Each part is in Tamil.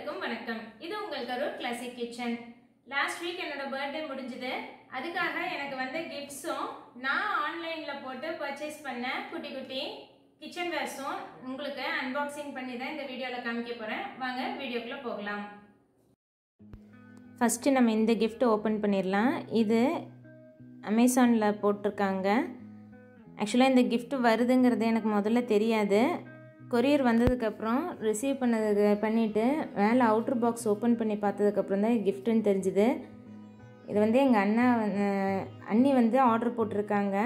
அனைவருக்கும் வணக்கம் இது உங்கள் Karur classic kitchen last week என்னோட பர்த்டே முடிஞ்சது அதுக்காக எனக்கு வந்த கிஃப்ட்ஸும் நான் ஆன்லைனில் போட்டு பர்ச்சேஸ் பண்ண குட்டி குட்டி கிச்சன் வேர்ஸும் உங்களுக்கு அன்பாக்சிங் பண்ணி தான் இந்த வீடியோவில் காமிக்க போகிறேன் வாங்க வீடியோக்குள்ளே போகலாம் ஃபஸ்ட்டு நம்ம இந்த gift ஓப்பன் பண்ணிடலாம் இது அமேசானில் போட்டிருக்காங்க ஆக்சுவலாக இந்த gift வருதுங்கிறது எனக்கு முதல்ல தெரியாது கொரியர் வந்ததுக்கப்புறம் ரிசீவ் பண்ணதுக்கு பண்ணிவிட்டு மேலே அவுட்ரு பாக்ஸ் ஓப்பன் பண்ணி பார்த்ததுக்கப்புறம் தான் கிஃப்ட்டுன்னு தெரிஞ்சுது இது வந்து எங்கள் அண்ணா வந்து- அண்ணி வந்து ஆர்டர் போட்டிருக்காங்க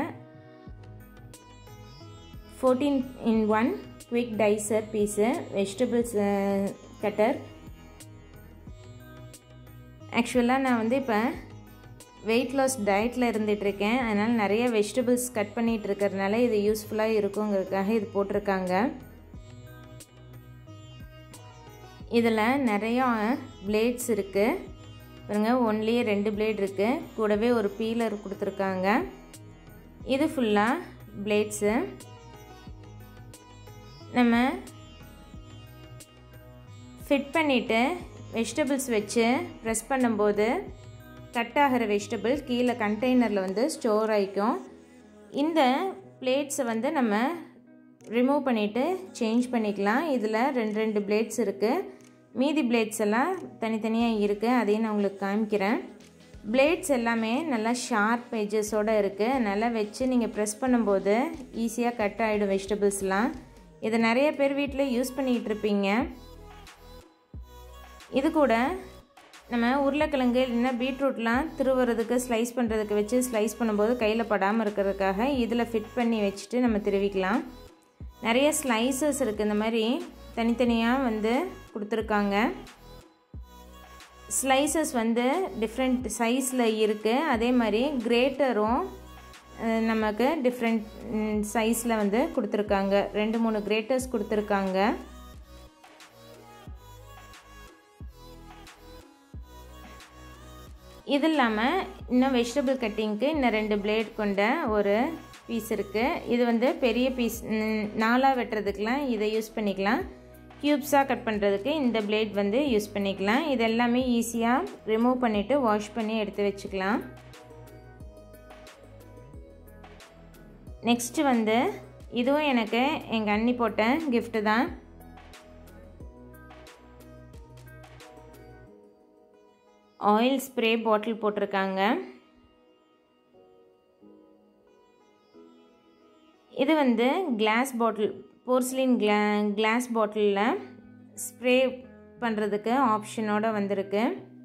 fourteen in one quick dicer piece vegetables cutter ஆக்சுவலாக நான் வந்து இப்போ வெயிட் லாஸ் டயட்டில் இருந்துகிட்ருக்கேன் அதனால் நிறைய வெஜிடபிள்ஸ் கட் பண்ணிகிட்டு இருக்கிறதுனால இது யூஸ்ஃபுல்லாக இருக்குங்கிறதுக்காக இது போட்டிருக்காங்க இதில் நிறையா பிளேட்ஸ் இருக்குது பாருங்க ஒன்லேயே ரெண்டு பிளேட் இருக்குது கூடவே ஒரு பீலர் கொடுத்துருக்காங்க இது ஃபுல்லாக பிளேட்ஸு நம்ம ஃபிட் பண்ணிவிட்டு வெஜிடபிள்ஸ் வச்சு ப்ரெஸ் பண்ணும்போது கட் ஆகிற வெஜிடபிள் கீழே கண்டெய்னரில் வந்து ஸ்டோர் ஆகிக்கும் இந்த பிளேட்ஸை வந்து நம்ம ரிமூவ் பண்ணிவிட்டு சேஞ்ச் பண்ணிக்கலாம் இதில் ரெண்டு ரெண்டு பிளேட்ஸ் இருக்குது மீதி பிளேட்ஸ் எல்லாம் தனித்தனியாக இருக்குது அதையும் நான் உங்களுக்கு காமிக்கிறேன் பிளேட்ஸ் எல்லாமே நல்லா ஷார்ப் எஜஸோடு இருக்குது நல்லா வச்சு நீங்கள் ப்ரெஸ் பண்ணும்போது ஈஸியாக கட் ஆகிடும் வெஜிடபிள்ஸ்லாம் இதை நிறைய பேர் வீட்டில் யூஸ் பண்ணிக்கிட்டு இருப்பீங்க இது கூட நம்ம உருளைக்கிழங்கு இல்லைன்னா பீட்ரூட்லாம் திருவுறதுக்கு ஸ்லைஸ் பண்ணுறதுக்கு வச்சு ஸ்லைஸ் பண்ணும்போது கையில் படாமல் இருக்கிறதுக்காக இதில் ஃபிட் பண்ணி வச்சுட்டு நம்ம திருவிக்கலாம் நிறைய ஸ்லைசஸ் இருக்குது இந்த மாதிரி தனித்தனியாக வந்து கொடுத்துருக்காங்க ஸ்லைசஸ் வந்து டிஃப்ரெண்ட் சைஸில் இருக்குது அதே மாதிரி கிரேட்டரும் அஹ், நமக்கு டிஃப்ரெண்ட் சைஸில் வந்து கொடுத்துருக்காங்க ரெண்டு மூணு கிரேட்டர்ஸ் கொடுத்துருக்காங்க இது இல்லாமல் இன்னும் வெஜிடபிள் கட்டிங்க்கு இன்னும் ரெண்டு பிளேட் கொண்ட ஒரு பீஸ் இருக்குது இது வந்து பெரிய பீஸ் நாலாக வெட்டுறதுக்கெலாம் இதை யூஸ் பண்ணிக்கலாம் க்யூப்ஸாக கட் பண்ணுறதுக்கு இந்த பிளேட் வந்து யூஸ் பண்ணிக்கலாம் இது எல்லாமே ஈஸியாக ரிமூவ் பண்ணிவிட்டு வாஷ் பண்ணி எடுத்து வச்சுக்கலாம் நெக்ஸ்ட்டு வந்து இதுவும் எனக்கு எங்கள் அண்ணி போட்ட gift தான் ஆயில் ஸ்ப்ரே பாட்டில் போட்டிருக்காங்க இது வந்து கிளாஸ் பாட்டில் போர்சிலின் கிளா கிளாஸ் பாட்டிலில் ஸ்ப்ரே பண்ணுறதுக்கு ஆப்ஷனோட வந்திருக்கு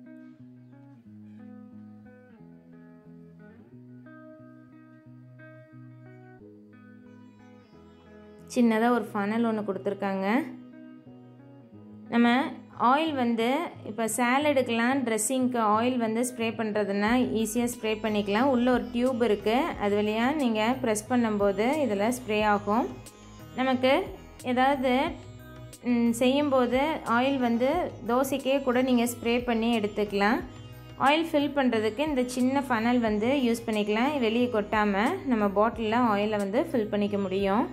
சின்னதாக ஒரு ஃபனல் ஒன்று கொடுத்துருக்காங்க நம்ம ஆயில் வந்து இப்போ சேலடுக்கெலாம் ட்ரெஸ்ஸிங்க்கு ஆயில் வந்து ஸ்ப்ரே பண்ணுறதுனா ஈஸியாக ஸ்ப்ரே பண்ணிக்கலாம் உள்ளே ஒரு டியூப் இருக்குது அது வழியாக நீங்கள் ப்ரெஸ் பண்ணும்போது இதில் ஸ்ப்ரே ஆகும் நமக்கு ஏதாவது ம், செய்யும்போது ஆயில் வந்து தோசைக்கே கூட நீங்கள் ஸ்ப்ரே பண்ணி எடுத்துக்கலாம் ஆயில் ஃபில் பண்ணுறதுக்கு இந்த சின்ன ஃபனல் வந்து யூஸ் பண்ணிக்கலாம் வெளியே கொட்டாமல் நம்ம பாட்டிலில் ஆயிலை வந்து ஃபில் பண்ணிக்க முடியும்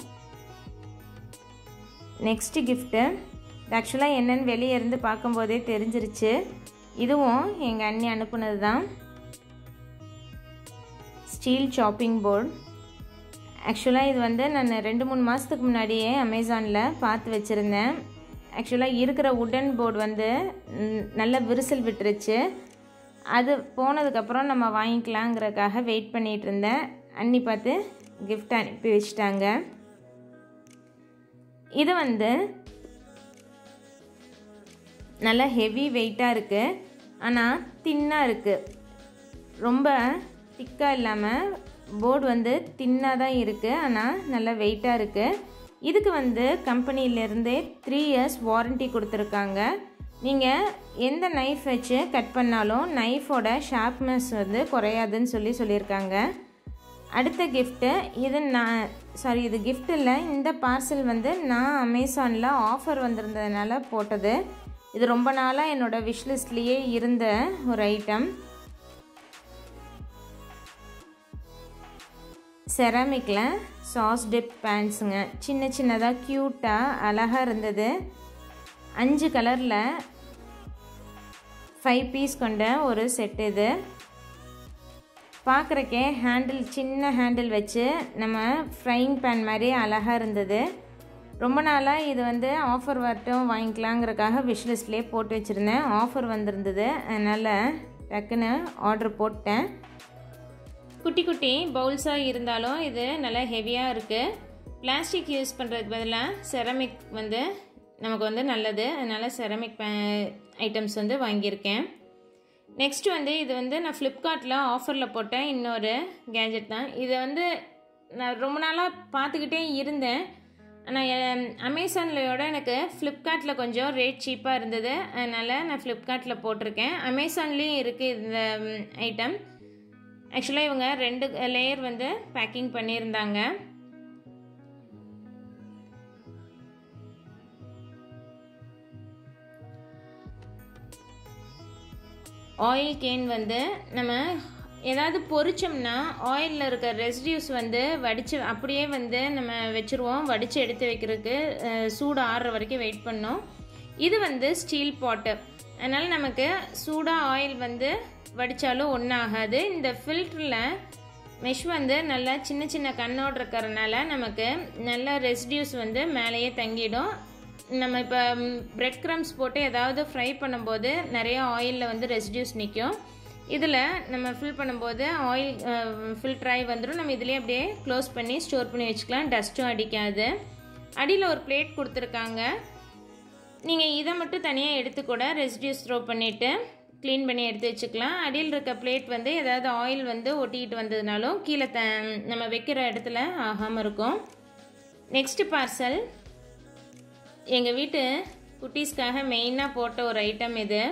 நெக்ஸ்ட்டு கிஃப்ட்டு ஆக்சுவலாக என்னென்னு வெளியே இருந்து பார்க்கும்போதே தெரிஞ்சிருச்சு இதுவும் எங்கள் அண்ணி அனுப்புனது தான் ஸ்டீல் சாப்பிங் போர்டு ஆக்சுவலாக இது வந்து நான் ரெண்டு மூணு மாதத்துக்கு முன்னாடியே அமேசானில் பார்த்து வச்சுருந்தேன் ஆக்சுவலாக இருக்கிற உடன் போர்டு வந்து ம், நல்ல விரிசல் விட்டுருச்சு அது போனதுக்கப்புறம் நம்ம வாங்கிக்கலாங்கிறதுக்காக வெயிட் பண்ணிகிட்டு இருந்தேன் அண்ணி பார்த்து gift அனுப்பி வச்சிட்டாங்க இது வந்து நல்ல ஹெவி வெயிட்டாக இருக்குது ஆனால் தின்னாக இருக்குது ரொம்ப திக்காக இல்லாமல் போர்டு வந்து தின்னாக தான் இருக்குது ஆனால் நல்ல வெயிட்டாக இருக்குது இதுக்கு வந்து கம்பெனிலேருந்தே த்ரீ இயர்ஸ் வாரண்ட்டி கொடுத்துருக்காங்க நீங்கள் எந்த நைஃப் வச்சு கட் பண்ணாலும் நைஃபோட ஷார்ப்னஸ் வந்து குறையாதுன்னு சொல்லி சொல்லியிருக்காங்க அடுத்த கிஃப்ட்டு இது நான் சாரி இது gift இல்லை இந்த பார்சல் வந்து நான் அமேசானில் ஆஃபர் வந்திருந்ததுனால போட்டது இது ரொம்ப நாளாக என்னோடய விஷ்லிஸ்ட்லேயே இருந்த ஒரு ஐட்டம் செராமிக்கில் சாஸ் டிப் பேண்ட்ஸுங்க சின்ன சின்னதாக க்யூட்டாக அழகாக இருந்தது அஞ்சு கலரில் ஃபைவ் பீஸ் கொண்ட ஒரு செட் இது பார்க்குறக்கே ஹேண்டில் சின்ன ஹேண்டில் வச்சு நம்ம ஃப்ரைங் பேன் மாதிரி அழகாக இருந்தது ரொம்ப நாளாக இது வந்து ஆஃபர் வரட்டும் வாங்கிக்கலாங்கிறக்காக விஷ்லிஸ்ட்லேயே போட்டு வச்சுருந்தேன் ஆஃபர் வந்திருந்தது அதனால் டக்குன்னு ஆர்டர் போட்டேன் குட்டி குட்டி பவுல்ஸாக இருந்தாலும் இது நல்லா ஹெவியாக இருக்குது பிளாஸ்டிக் யூஸ் பண்ணுறதுக்கு பதிலாக செரமிக் வந்து நமக்கு வந்து நல்லது அதனால் செரமிக் ஐட்டம்ஸ் வந்து வாங்கியிருக்கேன் நெக்ஸ்ட் வந்து இது வந்து நான் ஃப்ளிப்கார்ட்டில் ஆஃபரில் போட்டேன் இன்னொரு கேஜெட் தான் இதை வந்து நான் ரொம்ப நாளாக பார்த்துக்கிட்டே இருந்தேன் ஆனால் அமேசான்லையோட எனக்கு ஃப்ளிப்கார்ட்டில் கொஞ்சம் ரேட் சீப்பாக இருந்தது அதனால் நான் ஃப்ளிப்கார்ட்டில் போட்டிருக்கேன் அமேசான்லேயும் இருக்குது இந்த ஐட்டம் ஆக்சுவலாக இவங்க ரெண்டு லேயர் வந்து பேக்கிங் பண்ணியிருந்தாங்க ஆயில் கேன் வந்து நம்ம ஏதாவது பொரிச்சோம்னா ஆயிலில் இருக்க ரெசிடியூஸ் வந்து வடித்து அப்படியே வந்து நம்ம வச்சுருவோம் வடித்து எடுத்து வைக்கிறதுக்கு சூடு ஆறுற வரைக்கும் வெயிட் பண்ணோம் இது வந்து ஸ்டீல் பாட்டு அதனால் நமக்கு சூடாக ஆயில் வந்து வடித்தாலும் ஒன்றும் ஆகாது இந்த ஃபில்டரில் மெஷ் வந்து நல்லா சின்ன சின்ன கண்ணோடு இருக்கிறனால நமக்கு நல்ல ரெசிடியூஸ் வந்து மேலேயே தங்கிடும் நம்ம இப்போ பிரெட் க்ரம்ஸ் போட்டு ஏதாவது ஃப்ரை பண்ணும்போது நிறைய ஆயிலில் வந்து ரெசிடியூஸ் நிற்கும் இதில் நம்ம ஃபில் பண்ணும்போது ஆயில் ஃபில்டர் ஆகி வந்துடும் நம்ம இதிலே அப்படியே க்ளோஸ் பண்ணி ஸ்டோர் பண்ணி வச்சுக்கலாம் டஸ்ட்டும் அடிக்காது அடியில் ஒரு பிளேட் கொடுத்துருக்காங்க நீங்கள் இதை மட்டும் தனியாக எடுத்து கூட ரெசிடியூஸ் த்ரோ பண்ணிவிட்டு க்ளீன் பண்ணி எடுத்து வச்சுக்கலாம் அடியில் இருக்க பிளேட் வந்து ஏதாவது ஆயில் வந்து ஒட்டிக்கிட்டு வந்ததுனாலும் கீழே த நம்ம வைக்கிற இடத்துல ஆகாமல் இருக்கும் நெக்ஸ்ட்டு பார்சல் எங்கள் வீட்டு குட்டீஸ்க்காக மெயினாக போட்ட ஒரு ஐட்டம் இது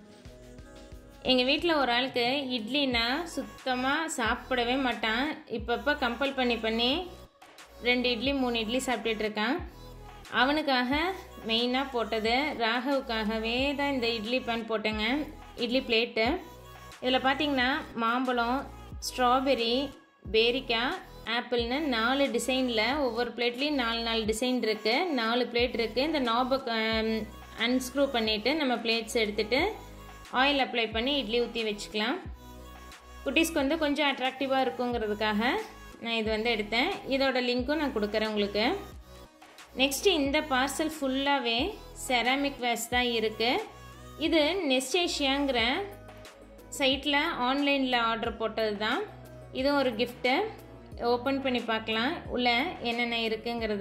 எங்கள் வீட்டில் ஒரு ஆளுக்கு இட்லினா சுத்தமாக சாப்பிடவே மாட்டான் இப்பப்போ கம்பல் பண்ணி பண்ணி ரெண்டு இட்லி மூணு இட்லி சாப்பிட்டுட்டு இருக்கான் அவனுக்காக மெயினாக போட்டது ராகவுக்காகவே தான் இந்த இட்லி பேன் போட்டேங்க இட்லி பிளேட்டு இதில் பார்த்தீங்கன்னா மாம்பழம் ஸ்ட்ராபெரி பேரிக்காய் ஆப்பிள்னு நாலு டிசைனில் ஒவ்வொரு பிளேட்லேயும் நாலு நாலு டிசைன் இருக்குது நாலு பிளேட் இருக்குது இந்த நாபை அன்ஸ்க்ரூ பண்ணிவிட்டு நம்ம பிளேட்ஸ் எடுத்துகிட்டு ஆயில் அப்ளை பண்ணி இட்லி ஊற்றி வச்சுக்கலாம் குட்டீஸ்க்கு வந்து கொஞ்சம் அட்ராக்டிவாக இருக்குங்கிறதுக்காக நான் இது வந்து எடுத்தேன் இதோட லிங்க்கும் நான் கொடுக்குறேன் உங்களுக்கு நெக்ஸ்ட்டு இந்த பார்சல் ஃபுல்லாகவே செராமிக் வேஸ் தான் இருக்குது இது நெஸ்டேஷியாங்கிற சைட்டில் ஆன்லைனில் ஆர்டர் போட்டது தான் இதுவும் ஒரு கிஃப்ட்டு ஓப்பன் பண்ணி பார்க்கலாம் உள்ள என்னென்ன இருக்குங்கிறத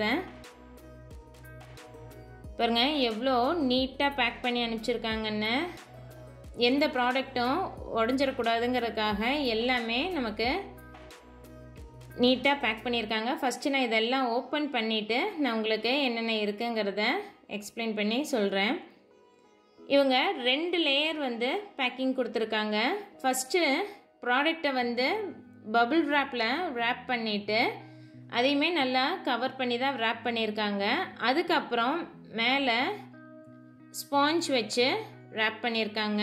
பாருங்க எவ்வளோ நீட்டாக பேக் பண்ணி அனுப்பிச்சிருக்காங்கன்னு எந்த ப்ராடக்ட்டும் உடஞ்சிடக்கூடாதுங்கிறதுக்காக எல்லாமே நமக்கு நீட்டாக பேக் பண்ணியிருக்காங்க ஃபஸ்ட்டு நான் இதெல்லாம் ஓப்பன் பண்ணிவிட்டு நான் உங்களுக்கு என்னென்ன இருக்குங்கிறத எக்ஸ்பிளைன் பண்ணி சொல்கிறேன் இவங்க ரெண்டு லேயர் வந்து பேக்கிங் கொடுத்துருக்காங்க ஃபஸ்ட்டு ப்ராடக்டை வந்து பபுள் ரேப்பில் ரேப் பண்ணிவிட்டு அதையுமே நல்லா கவர் பண்ணி தான் ரேப் பண்ணியிருக்காங்க அதுக்கப்புறம் மேலே ஸ்பாஞ்ச் வச்சு ரேப் பண்ணியிருக்காங்க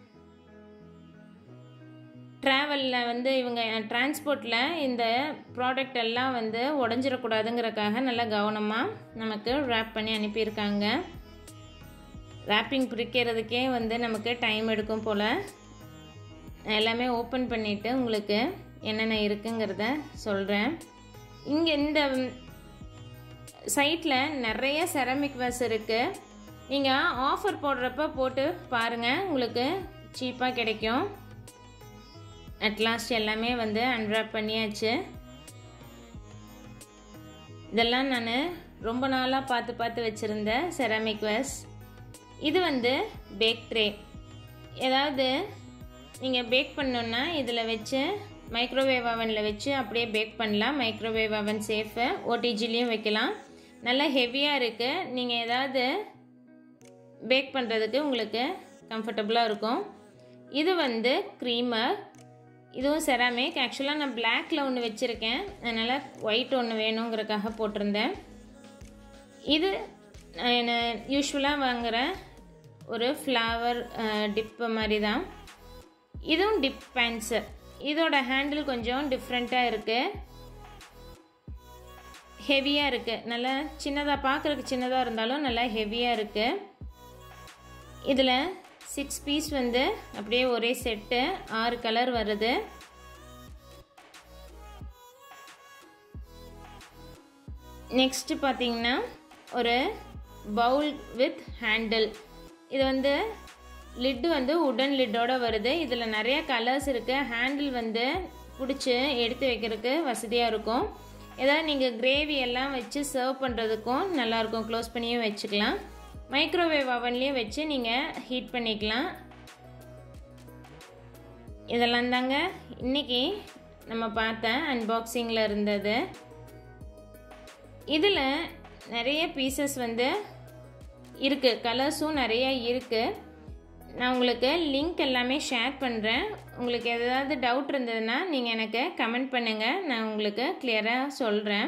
ட்ராவலில் வந்து இவங்க டிரான்ஸ்போர்ட்டில் இந்த ப்ராடக்ட் எல்லாம் வந்து உடஞ்சிடக்கூடாதுங்கிறக்காக நல்லா கவனமாக நமக்கு ரேப் பண்ணி அனுப்பியிருக்காங்க ரேப்பிங் பிரிக்கிறதுக்கே வந்து நமக்கு டைம் எடுக்கும் போல் எல்லாமே ஓப்பன் பண்ணிவிட்டு உங்களுக்கு என்னென்ன இருக்குங்கிறத சொல்கிறேன் இங்கே இந்த சைட்டில் நிறைய செரமிக் வேஸ் இருக்குது நீங்கள் ஆஃபர் போடுறப்ப போட்டு பாருங்கள் உங்களுக்கு சீப்பாக கிடைக்கும் அட்லாஸ்ட் எல்லாமே வந்து அன்ராப் பண்ணியாச்சு இதெல்லாம் நான் ரொம்ப நாளாக பார்த்து பார்த்து வச்சுருந்த செராமிக் வேஸ் இது வந்து பேக் ட்ரே ஏதாவது நீங்கள் பேக் பண்ணோன்னா இதில் வச்சு மைக்ரோவேவ் அவனில் வச்சு அப்படியே பேக் பண்ணலாம் மைக்ரோவேவ் அவன் சேஃபு ஓடிஜிலையும் வைக்கலாம் நல்லா ஹெவியாக இருக்குது நீங்கள் ஏதாவது பேக் பண்ணுறதுக்கு உங்களுக்கு கம்ஃபர்டபுளாக இருக்கும் இது வந்து க்ரீமர் இதுவும் செராமிக் ஆக்சுவலாக நான் பிளாக்கில் ஒன்று வச்சுருக்கேன் அதனால் ஒயிட் ஒன்று வேணுங்கிறதுக்காக போட்டிருந்தேன் இது நான் யூஸ்வலாக வாங்குகிற ஒரு ஃப்ளவர் டிப்பு மாதிரி தான் இதுவும் டிப் பேண்ட்ஸு இதோட ஹேண்டில் கொஞ்சம் டிஃப்ரெண்ட்டாக இருக்குது ஹெவியாக இருக்குது நல்லா சின்னதாக பார்க்குறதுக்கு சின்னதாக இருந்தாலும் நல்லா ஹெவியாக இருக்குது இதில் சிக்ஸ் பீஸ் வந்து அப்படியே ஒரே செட்டு ஆறு கலர் வருது நெக்ஸ்ட்டு பார்த்தீங்கன்னா ஒரு பவுல் வித் ஹேண்டில் இது வந்து லிட்டு வந்து உடன் லிட்டோட வருது இதில் நிறைய கலர்ஸ் இருக்குது ஹேண்டில் வந்து பிடிச்சி எடுத்து வைக்கிறதுக்கு வசதியாக இருக்கும் ஏதாவது நீங்கள் கிரேவி எல்லாம் வச்சு சர்வ் பண்ணுறதுக்கும் நல்லாயிருக்கும் க்ளோஸ் பண்ணியும் வச்சுக்கலாம் மைக்ரோவேவ் அவன்லேயும் வச்சு நீங்கள் ஹீட் பண்ணிக்கலாம் இதெல்லாம் தாங்க இன்றைக்கி நம்ம பார்த்த அன்பாக்சிங்கில் இருந்தது இதில் நிறைய பீசஸ் வந்து இருக்குது கலர்ஸும் நிறைய இருக்குது நான் உங்களுக்கு லிங்க் எல்லாமே ஷேர் பண்ணுறேன் உங்களுக்கு ஏதாவது டவுட் இருந்ததுன்னா நீங்கள் எனக்கு கமெண்ட் பண்ணுங்கள் நான் உங்களுக்கு கிளியராக சொல்கிறேன்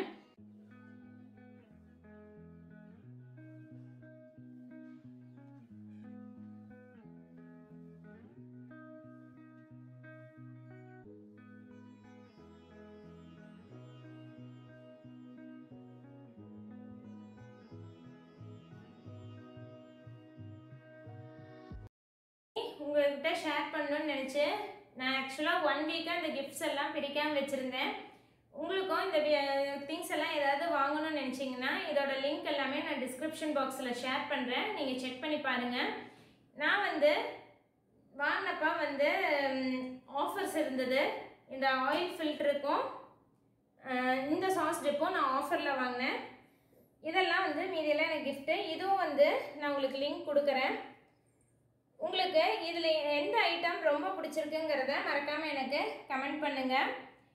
உங்கள்கிட்ட ஷேர் பண்ணணும்னு நினச்சி நான் ஆக்சுவலாக ஒன் வீக்காக இந்த கிஃப்ட்ஸ் எல்லாம் பிரிக்காமல் வச்சுருந்தேன் உங்களுக்கும் இந்த திங்ஸ் எல்லாம் ஏதாவது வாங்கணும்னு நினச்சிங்கன்னா இதோட லிங்க் எல்லாமே நான் டிஸ்கிரிப்ஷன் பாக்ஸில் ஷேர் பண்ணுறேன் நீங்கள் செக் பண்ணி பாருங்கள் நான் வந்து வாங்கினப்ப வந்து ஆஃபர்ஸ் இருந்தது இந்த ஆயில் ஃபில்டருக்கும் இந்த சாஸ் டிப்பும் நான் ஆஃபரில் வாங்கினேன் இதெல்லாம் வந்து மீதியெல்லாம் எனக்கு கிஃப்ட்டு இதுவும் வந்து நான் உங்களுக்கு லிங்க் கொடுக்குறேன் உங்களுக்கு இதில் எந்த ஐட்டம் ரொம்ப பிடிச்சிருக்குங்கிறத மறக்காமல் எனக்கு கமெண்ட் பண்ணுங்கள்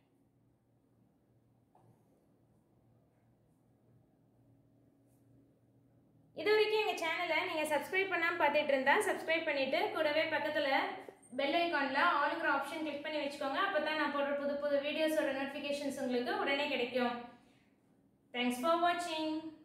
இது வரைக்கும் எங்கள் சேனலை நீங்கள் சப்ஸ்கிரைப் பண்ணாமல் பார்த்துட்டு இருந்தா சப்ஸ்கிரைப் பண்ணிவிட்டு கூடவே பக்கத்தில் பெல் ஐக்கானில் ஆளுங்கிற ஆப்ஷன் கிளிக் பண்ணி வச்சுக்கோங்க அப்போ தான் நான் போடுற புது புது வீடியோஸோட நோட்டிஃபிகேஷன்ஸ் உங்களுக்கு உடனே கிடைக்கும் தேங்க்ஸ் ஃபார் வாட்சிங்